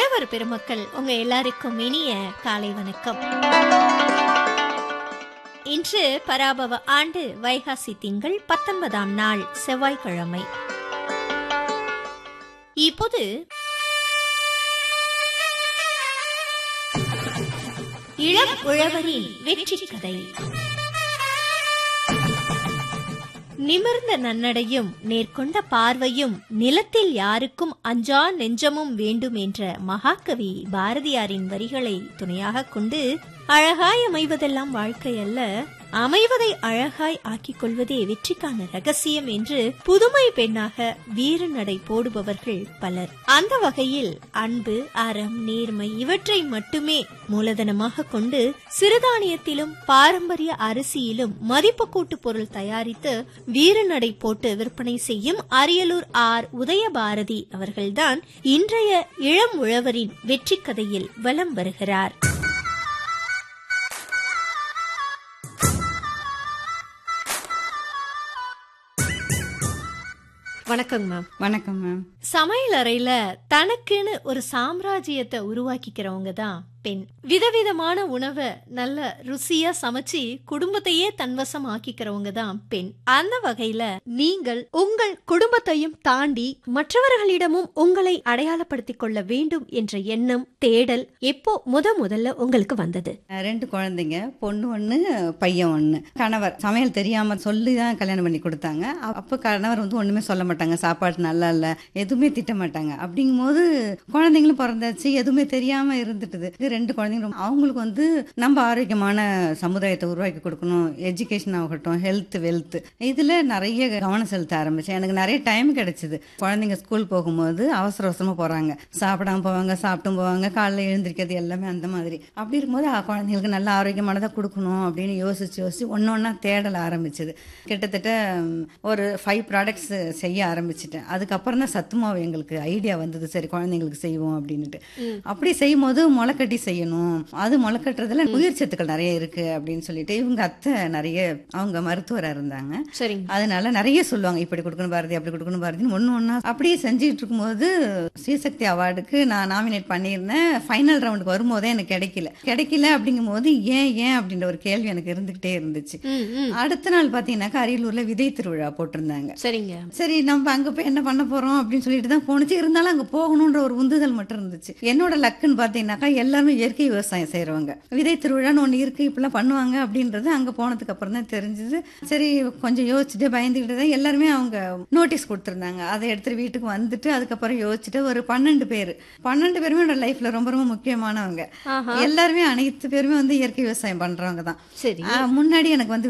உழவர் பெருமக்கள் உங்க எல்லாருக்கும் இனிய காலை வணக்கம் இன்று பராபவ ஆண்டு வைகாசி திங்கள் பத்தொன்பதாம் நாள் செவ்வாய்க்கிழமை இப்போது இளம் உழவரின் வெற்றி கதை நிமிர்ந்த நன்னடையும் நேர்கொண்ட பார்வையும் நிலத்தில் யாருக்கும் அஞ்சா நெஞ்சமும் வேண்டும் என்ற மகாகவி பாரதியாரின் வரிகளை துணையாக கொண்டு அழகாய் அமைவதெல்லாம் வாழ்க்கை அல்ல அமைவதை அழகாய் ஆக்கிக் கொள்வதே வெற்றிக்கான ரகசியம் என்று புதுமை பெண்ணாக வீர நடை போடுபவர்கள் பலர் அந்த வகையில் அன்பு அறம் நேர்மை இவற்றை மட்டுமே மூலதனமாக கொண்டு சிறுதானியத்திலும் பாரம்பரிய அரிசியிலும் மதிப்பு கூட்டு பொருள் தயாரித்து வீரநடை போட்டு விற்பனை செய்யும் அரியலூர் ஆர் உதயபாரதி அவர்கள்தான் இன்றைய இளம் உழவரின் வெற்றி கதையில் வலம் வருகிறார் வணக்கங்க மேம் வணக்கம் மேம் சமையல் அறையில தனக்குன்னு ஒரு சாம்ராஜ்யத்தை உருவாக்கிக்கிறவங்க தான் பெண் விதவிதமான உணவை நல்ல ருசியா சமைச்சு குடும்பத்தையே தன்வசம் ஆக்கிக்கிறவங்க தான் பெண் அந்த வகையில நீங்கள் உங்கள் குடும்பத்தையும் தாண்டி மற்றவர்களிடமும் உங்களை அடையாளப்படுத்திக் கொள்ள வேண்டும் என்ற எண்ணம் தேடல் எப்போ முத முதல்ல உங்களுக்கு வந்தது அஹ் ரெண்டு குழந்தைங்க பொண்ணு ஒன்று பையன் ஒன்று கணவர் சமையல் தெரியாம சொல்லி தான் கல்யாணம் பண்ணி கொடுத்தாங்க அ- அப்போ கணவர் வந்து ஒன்றுமே சொல்ல மாட்டாங்க சாப்பாடு நல்லா இல்லை எதுவுமே திட்ட மாட்டாங்க அப்படிங்கும்போது குழந்தைங்களும் பிறந்தாச்சு எதுவுமே தெரியாம இருந்துட்டுது இது ரெண்டு குழந்தைங்க ரொம்ப- அவங்களுக்கு வந்து நம்ம ஆரோக்கியமான சமுதாயத்தை உருவாக்கி கொடுக்கணும் எஜுகேஷன் ஆகட்டும் ஹெல்த் வெல்த் இதில் நிறைய கவனம் செலுத்த ஆரம்பிச்சேன் எனக்கு நிறைய டைம் கிடைச்சிது குழந்தைங்க ஸ்கூல் போகும்போது அவசர அவசரமாக போகிறாங்க சாப்பிடாம போவாங்க சாப்பிட்டும் போவாங்க காலைல எழுந்திருக்கிறது எல்லாமே அந்த மாதிரி அப்படி இருக்கும்போது அஹ், குழந்தைங்களுக்கு நல்ல ஆரோக்கியமானதாக கொடுக்கணும் அப்படின்னு யோசிச்சு யோசிச்சு ஒன்று ஒன்றா தேடல ஆரம்பிச்சது கிட்டத்தட்ட ம், ஒரு ஃபைவ் ப்ராடக்ட்ஸ் செய்ய ஆரம்பிச்சிட்டேன் அதுக்கப்புறம் தான் சத்துமாவு எங்களுக்கு ஐடியா வந்தது சரி குழந்தைங்களுக்கு செய்வோம் அப்படின்னுட்டு அப்படி செய்யும் போது முளைக்கட்டி செய்யணும் அது முளைக்கட்டுறதுல உயிர் சத்துக்கள் நிறைய இருக்கு அப்படின்னு சொல்லிட்டு இவங்க அத்தை நிறைய அவங்க மருத்துவராக இருந்தாங்க சரிங்க அதனால நிறைய சொல்லுவாங்க இப்படி கொடுக்கணும் பாரதி அப்படி கொடுக்கணும் பாரதின்னு ஒன்று ஒன்றா அப்படியே செஞ்சுட்டு இருக்கும்போது ஸ்ரீசக்தி அவார்டுக்கு நான் நாமினேட் பண்ணியிருந்தேன் ஃபைனல் ரவுண்டுக்கு வரும்போதே எனக்கு கிடைக்கல கிடைக்கல அப்படிங்கும்போது ஏன் ஏன் அப்படின்ற ஒரு கேள்வி எனக்கு இருந்துகிட்டே இருந்துச்சு ம், ம். அடுத்த நாள் பார்த்தீங்கன்னாக்கா அரியலூர்ல விதை திருவிழா போட்டிருந்தாங்க சரிங்க சரி நம்ம அங்க போய் என்ன பண்ண போறோம் அப்படின்னு சொல்லிட்டு தான் போணுச்சு இருந்தாலும் அங்க போகணுன்ற ஒரு உந்துதல் மட்டும் இருந்துச்சு என்னோட லக்குன்னு பார்த்தீங்கன்னாக்கா எல்லாருமே இயற்கை விவசாயம் செய்றவங்க விதை திருவிழான்னு ஒன்று இருக்கு இப்படிலாம் பண்ணுவாங்க அப்படின்றது அங்க போனதுக்கு அப்புறம் தான் தெரிஞ்சது சரி கொஞ்சம் யோசிச்சுட்டு பயந்துக்கிட்டு தான் எல்லாருமே அவங்க நோட்டீஸ் கொடுத்துருந்தாங்க அதை எடுத்துட்டு வீட்டுக்கு வந்துட்டு அதுக்கப்புறம் யோசிச்சுட்டு ஒரு பன்னெண்டு பேர் பன்னெண்டு பேருமே என்னோட லைஃப்ல ரொம்ப ரொம்ப முக்கியமானவங்க ஆஹா எல்லாருமே அனைத்து பேருமே வந்து இயற்கை விவசாயம் பண்றவங்க தான் சரி ஆஹ் முன்னாடி எனக்கு வந்து